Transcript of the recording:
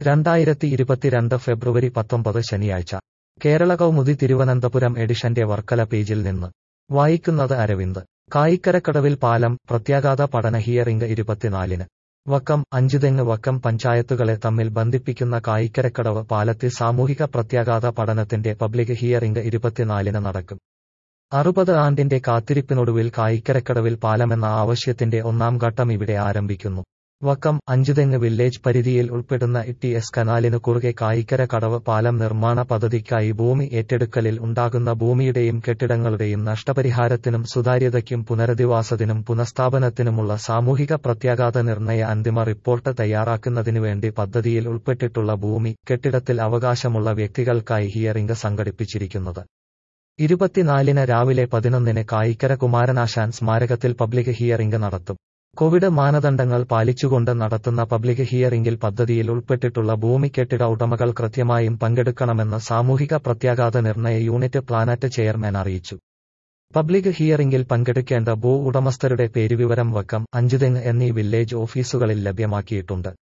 രണ്ടായിരത്തി ഇരുപത്തിരണ്ട് ഫെബ്രുവരി പത്തൊമ്പത് ശനിയാഴ്ച കേരള കൗമുദി തിരുവനന്തപുരം എഡിഷന്റെ വർക്കല പേജിൽ നിന്ന് വായിക്കുന്നത് അരവിന്ദ് കായിക്കരക്കടവിൽ പാലം പ്രത്യാഘാത പഠന ഹിയറിംഗ് ഇരുപത്തിനാലിന് വക്കം അഞ്ചുതെങ്ങ് വക്കം പഞ്ചായത്തുകളെ തമ്മിൽ ബന്ധിപ്പിക്കുന്ന കായിക്കരക്കടവ് പാലത്തിൽ സാമൂഹിക പ്രത്യാഘാത പഠനത്തിന്റെ പബ്ലിക് ഹിയറിംഗ് ഇരുപത്തിനാലിന് നടക്കും അറുപത് ആണ്ടിന്റെ കാത്തിരിപ്പിനൊടുവിൽ കായിക്കരക്കടവിൽ പാലമെന്ന ആവശ്യത്തിന്റെ ഒന്നാം ഘട്ടം ഇവിടെ ആരംഭിക്കുന്നു വക്കം അഞ്ചുതെങ്ങ് വില്ലേജ് പരിധിയിൽ ഉൾപ്പെടുന്ന ടി എസ് കനാലിനു കുറുകെ കായിക്കര കടവ് പാലം നിർമ്മാണ പദ്ധതിക്കായി ഭൂമി ഏറ്റെടുക്കലിൽ ഉണ്ടാകുന്ന ഭൂമിയുടെയും കെട്ടിടങ്ങളുടെയും നഷ്ടപരിഹാരത്തിനും സുതാര്യതയ്ക്കും പുനരധിവാസത്തിനും പുനഃസ്ഥാപനത്തിനുമുള്ള സാമൂഹിക പ്രത്യാഘാത നിർണയ അന്തിമ റിപ്പോർട്ട് തയ്യാറാക്കുന്നതിനുവേണ്ടി പദ്ധതിയിൽ ഉൾപ്പെട്ടിട്ടുള്ള ഭൂമി കെട്ടിടത്തിൽ അവകാശമുള്ള വ്യക്തികൾക്കായി ഹിയറിംഗ് സംഘടിപ്പിച്ചിരിക്കുന്നത് ഇരുപത്തിനാലിന് രാവിലെ പതിനൊന്നിന് കായിക്കര കുമാരനാശാൻ സ്മാരകത്തിൽ പബ്ലിക് ഹിയറിംഗ് നടത്തും കോവിഡ് മാനദണ്ഡങ്ങൾ പാലിച്ചുകൊണ്ട് നടത്തുന്ന പബ്ലിക് ഹിയറിംഗിൽ പദ്ധതിയിൽ ഉൾപ്പെട്ടിട്ടുള്ള ഭൂമി കെട്ടിട ഉടമകൾ കൃത്യമായും പങ്കെടുക്കണമെന്ന് സാമൂഹിക പ്രത്യാഘാത നിർണയ യൂണിറ്റ് പ്ലാനറ്റ് ചെയർമാൻ അറിയിച്ചു പബ്ലിക് ഹിയറിംഗിൽ പങ്കെടുക്കേണ്ട ഭൂ ഉടമസ്ഥരുടെ പേരുവിവരം വക്കം അഞ്ചുതെങ്ങ് എന്നീ വില്ലേജ് ഓഫീസുകളിൽ ലഭ്യമാക്കിയിട്ടുണ്ട്